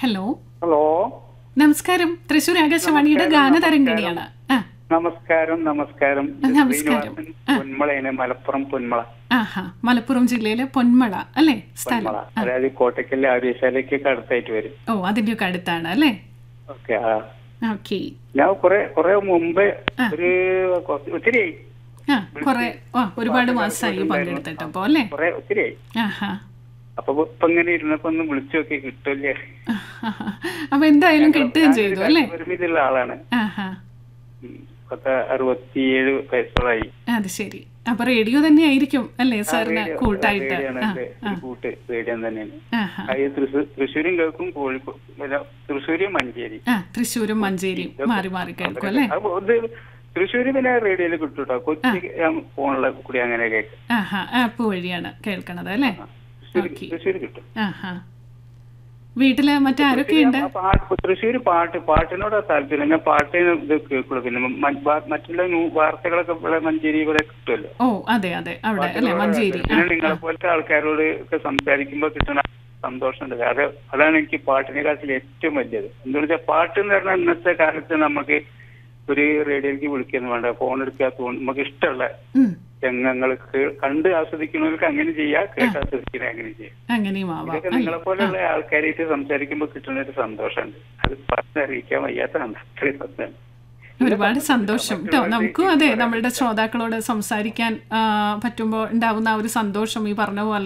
Hello hello നമസ്കാരം തൃശൂർ ആകാശവാണിയുടെ ഗാനതരംഗിണിയാണ് ആ നമസ്കാരം നമസ്കാരം നമസ്കാരം. ശ്രീനിവാസൻ പൊന്മളയാണ് മലപ്പുറം പൊന്മള ആഹാ മലപ്പുറം ജില്ലയിലെ പൊന്മള അല്ലേ സ്ഥലം പൊന്മള അതായത് കോട്ടക്കലിലെ ആര്യശാലയ്ക്കൊക്കെ അടുത്തായിട്ട് വരും ഓ അതിന്റെയൊക്കെ അടുത്താണ് അല്ലേ ഓക്കെ ആ ഓക്കെ ഞാൻ കുറെ കുറെ മുമ്പ് ഒരു കുറച്ച് ഒത്തിരിയായി ആ കൊറേ ആ ഒരുപാട് മാസമായി പങ്കെടുത്തിട്ട് അപ്പോ അല്ലേ കുറെ ഒത്തിരിയായി ആഹാ അപ്പൊ ഇപ്പൊ ഇങ്ങനെ ഇരുന്നപ്പോ ഒന്ന് വിളിച്ചു നോക്കി കിട്ടില്ലേ ആഹാ. അപ്പൊ എന്തായാലും കിട്ടുകയും ചെയ്തു അല്ലേ ഒരുമിച്ചുള്ള ആളാണ് ആഹാ ഉം. പത്ത് അറുപത്തിയേഴ് വയസ്സോളായി അത് ശരി അപ്പൊ റേഡിയോ തന്നെ ആയിരിക്കും അല്ലേ സാറിന് റേഡിയോ- കൂട്ടായിട്ട് റേഡിയോയാണ് ആ എന്റെ ഒരു കൂട്ട് റേഡിയോ തന്നെയാണ് ആഹാ അത് തൃശ്ശൂർ തൃശ്ശൂരും കേൾക്കും കോഴിക്കോട് തൃശ്ശൂരും മഞ്ചേരി ആ തൃശ്ശൂരും മഞ്ചേരിയും മാറി മാറി കേൾക്കും അല്ലേ അപ്പൊ ഇത് തൃശ്ശൂര് പിന്നെ റേഡിയോയിൽ കിട്ടും കേട്ടോ കൊച്ചി ഞാൻ ഫോണിലെ കൂടി അങ്ങനെ കേൾക്കും ആഹാ ആപ്പ് വഴിയാണ് കേൾക്കണത് അല്ലേ തൃശ്ശൂര് ഓക്കേ. തൃശ്ശൂര് കിട്ടും ആഹാ വീട്ടില് മറ്റാരൊക്കെയുണ്ട് ആ പാട്ട് തൃശ്ശൂര് പാട്ട് പാട്ടിനോട് താല്പര്യം ഞാൻ പാട്ടിന് ഇത് കേൾക്കുള്ളൂ പിന്നെ മ- മ- മറ്റുള്ള ന്യൂ വാർത്തകളൊക്കെ ഇവിടെ മഞ്ചേരി ഇവിടെ കിട്ടുമല്ലോ ഓ അതെ അതെ അവിടെ അല്ലേ മഞ്ചേരി ആ, പിന്നെ നിങ്ങളെ പോലത്തെ ആൾക്കാരോട് ഒക്കെ സംസാരിക്കുമ്പോൾ കിട്ടുന്ന സന്തോഷമുണ്ട് അത് അതാണ് എനിക്ക് പാട്ടിനെക്കാട്ടിൽ ഏറ്റവും വലിയത് എന്താണെന്ന് വെച്ചാൽ പാട്ട് എന്ന് പറഞ്ഞാൽ ഇന്നത്തെ കാലത്ത് നമുക്ക് ഒരു റേഡിയോയിലേക്ക് വിളിക്കുന്നു വേണ്ട ഫോൺ എടുക്കാത്തതുകൊണ്ട് നമുക്ക് ഇഷ്ടമുള്ള ഉം, രംഗങ്ങൾക്ക് കണ്ട് ആസ്വദിക്കുന്നവർക്ക് അങ്ങനെ ചെയ്യാം കേട്ട് ആസ്വദിക്കുന്ന അങ്ങനെ ചെയ്യാം അങ്ങനെയും ആവാം ഇതൊക്കെ അല്ലേ നിങ്ങളെ പോലെയുള്ള ആൾക്കാരായിട്ട് സംസാരിക്കുമ്പോൾ കിട്ടുന്ന ഒരു സന്തോഷമുണ്ട് അത് പറഞ്ഞറിയിക്കാൻ വയ്യാത്തതാണ് അത്രയും സന്തോഷം ഒരുപാട് സന്തോഷം കേട്ടോ നമുക്കും അതെ നമ്മളുടെ ശ്രോതാക്കളോട് സംസാരിക്കാൻ ആ, പറ്റുമ്പോൾ ഉണ്ടാവുന്ന ആ ഒരു സന്തോഷം ഈ പറഞ്ഞ പോലെ